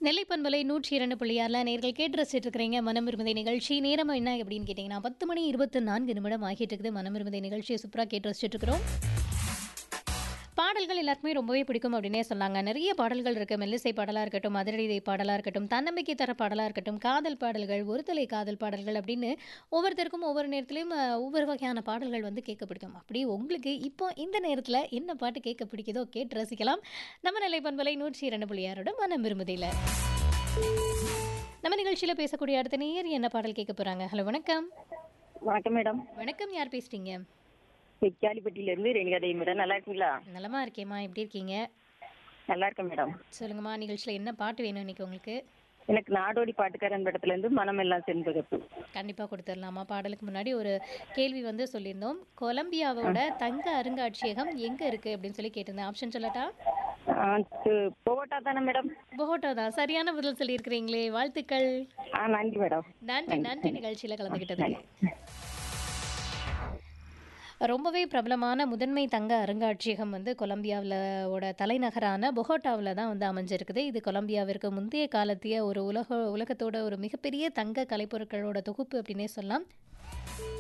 நெல்லை பண்பலை நூற்றி இரண்டு புள்ளியாரில் நேர்கள் கேட்டு ரசிச்சுட்டு இருக்கிறீங்க மனம் விரும்புதை நிகழ்ச்சி நேரம் என்ன அப்படின்னு கேட்டிங்கன்னா பத்து மணி இருபத்தி நான்கு நிமிடம் ஆகிட்டு இருக்குது மனம் விரும்புதை நிகழ்ச்சியை சூப்பராக கேட்டு ரசிச்சுட்டு இருக்கிறோம் பாடல்கள் எல்லாருக்குமே ரொம்பவே பிடிக்கும் அப்படின்னே சொன்னாங்க நிறைய பாடல்கள் இருக்குது மெல்லிசை பாடலாக இருக்கட்டும் அதிரடி பாடலாக இருக்கட்டும் தன்னம்பிக்கை தர பாடலாக இருக்கட்டும் காதல் பாடல்கள் ஒருதலை காதல் பாடல்கள் அப்படின்னு ஒவ்வொருத்தருக்கும் ஒவ்வொரு நேரத்துலையும் அஹ், ஒவ்வொரு வகையான பாடல்கள் வந்து கேட்க பிடிக்கும் அப்படி உங்களுக்கு இப்போ இந்த நேரத்தில் என்ன பாட்டு கேட்க பிடிக்குதோ கேட்டு ரசிக்கலாம் நம்ம நிலை பண்பலை நூற்றி இரண்டு புள்ளியாரோட மனம் விரும்புதில்லை நம்ம நிகழ்ச்சியில் பேசக்கூடிய அடுத்த நேர் என்ன பாடல் கேட்க போகிறாங்க ஹலோ வணக்கம் வணக்கம் மேடம் வணக்கம் யார் பேசுறீங்க வெக்காலிப்பட்டியில இருந்து ரேணுகா தேவி மேடம் நல்லா இருக்கீங்களா நலமா இருக்கேம்மா எப்படி இருக்கீங்க நல்லா இருக்கேன் மேடம் சொல்லுங்கம்மா நிகழ்ச்சியில் என்ன பாட்டு வேணும் இன்னைக்கு உங்களுக்கு எனக்கு நாடோடி பாட்டுக்காரன் படத்துல இருந்து மனமெல்லாம் செண்பகப்பு கண்டிப்பாக கொடுத்துடலாமா பாடலுக்கு முன்னாடி ஒரு கேள்வி வந்து சொல்லியிருந்தோம் கொலம்பியாவோட தங்க அருங்காட்சியகம் எங்கே இருக்குது அப்படின்னு சொல்லி கேட்டிருந்தேன் ஆப்ஷன் சொல்லட்டா ஆ, து- போகட்டா தானே மேடம் பொகோட்டோ தான் சரியான பதில் சொல்லியிருக்கிறீங்களே வாழ்த்துக்கள் ஆ நன்றி மேடம் நன்றி நன்றி நிகழ்ச்சியில் கலந்துக்கிட்டதுக்கு ரொம்பவே பிரபலமான முதன்மை தங்க அருங்காட்சியகம் வந்து கொலம்பியாவில் ஓட தலைநகரான பொகோட்டாவில் தான் வந்து அமைஞ்சிருக்குது இது கொலம்பியாவிற்கு முந்தைய காலத்திய ஒரு உலக உலகத்தோட ஒரு மிகப்பெரிய தங்க கலைப்பொருட்களோட தொகுப்பு அப்படின்னே சொல்லலாம்